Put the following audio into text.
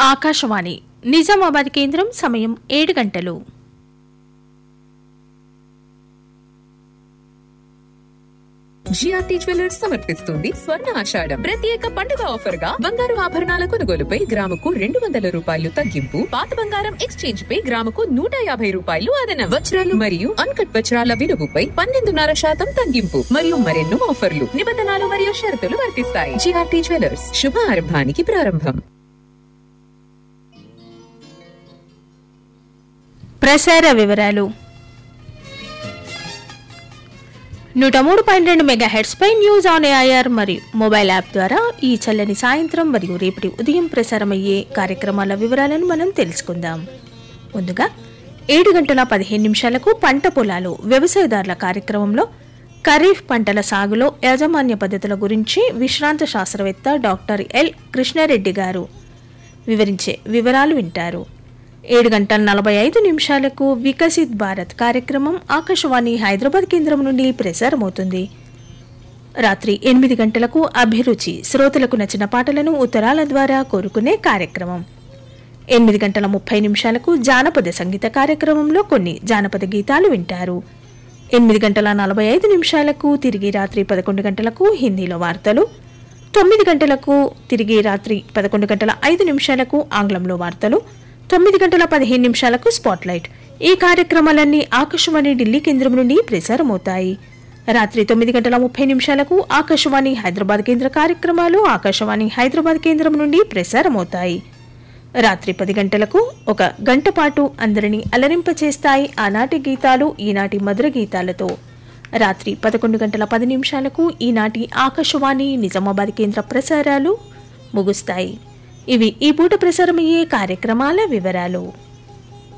ఆకాశవాణి నిజామాబాద్ కేంద్రం సమయం ఏడు గంటలు జిఆర్టీ జ్యువెలర్స్ సమర్పిస్తుంది స్వర్ణ ఆషాఢం ప్రత్యేక పండుగ ఆఫర్ గా బంగారు ఆభరణాల కొనుగోలుపై గ్రాముకు రెండు వందల రూపాయలు తగ్గింపు పాత బంగారం ఎక్స్చేంజ్ పై గ్రాముకు నూట యాభై రూపాయలు అదనం వజ్రాలు మరియు అన్కట్ వజ్రాల విలువపై పన్నెండున్నర శాతం తగ్గింపు మరియు మరెన్నో ఆఫర్లు నిబంధనలు మరియు షరతులు వర్తిస్తాయి జిఆర్టీ జ్యువెలర్స్ శుభ ఆరంభానికి ప్రారంభం ప్రసార వివరాలు నూట మూడు పాయింట్ రెండు మెగా హెడ్స్ పై న్యూస్ ఆన్ ఏఐఆర్ మరియు మొబైల్ యాప్ ద్వారా ఈ చల్లని సాయంత్రం మరియు రేపటి ఉదయం ప్రసారమయ్యే కార్యక్రమాల వివరాలను మనం తెలుసుకుందాం ముందుగా ఏడు గంటల పదిహేను నిమిషాలకు పంట పొలాలు వ్యవసాయదారుల కార్యక్రమంలో ఖరీఫ్ పంటల సాగులో యాజమాన్య పద్ధతుల గురించి విశ్రాంత శాస్త్రవేత్త డాక్టర్ ఎల్ కృష్ణారెడ్డి గారు వివరించే వివరాలు వింటారు ఏడు గంటల నలభై ఐదు నిమిషాలకు వికసిత్ భారత్ కార్యక్రమం ఆకాశవాణి హైదరాబాద్ కేంద్రం నుండి ప్రసారమవుతుంది రాత్రి ఎనిమిది గంటలకు అభిరుచి శ్రోతలకు నచ్చిన పాటలను ఉత్తరాల ద్వారా కోరుకునే కార్యక్రమం ఎనిమిది గంటల ముప్పై నిమిషాలకు జానపద సంగీత కార్యక్రమంలో కొన్ని జానపద గీతాలు వింటారు ఎనిమిది గంటల నలభై ఐదు నిమిషాలకు తిరిగి రాత్రి పదకొండు గంటలకు హిందీలో వార్తలు తొమ్మిది గంటలకు తిరిగి రాత్రి పదకొండు గంటల ఐదు నిమిషాలకు ఆంగ్లంలో వార్తలు తొమ్మిది గంటల పదిహేను నిమిషాలకు స్పాట్లైట్ ఈ కార్యక్రమాలన్నీ ఆకాశవాణి ఢిల్లీ కేంద్రం నుండి ప్రసారమవుతాయి రాత్రి తొమ్మిది గంటల ముప్పై నిమిషాలకు ఆకాశవాణి హైదరాబాద్ కేంద్ర కార్యక్రమాలు ఆకాశవాణి హైదరాబాద్ కేంద్రం నుండి ప్రసారమవుతాయి రాత్రి పది గంటలకు ఒక గంట పాటు అందరినీ అలరింపచేస్తాయి ఆనాటి గీతాలు ఈనాటి మధుర గీతాలతో రాత్రి పదకొండు గంటల పది నిమిషాలకు ఈనాటి ఆకాశవాణి నిజామాబాద్ కేంద్ర ప్రసారాలు ముగుస్తాయి ఇవి ఈ పూట ప్రసారమయ్యే కార్యక్రమాల వివరాలు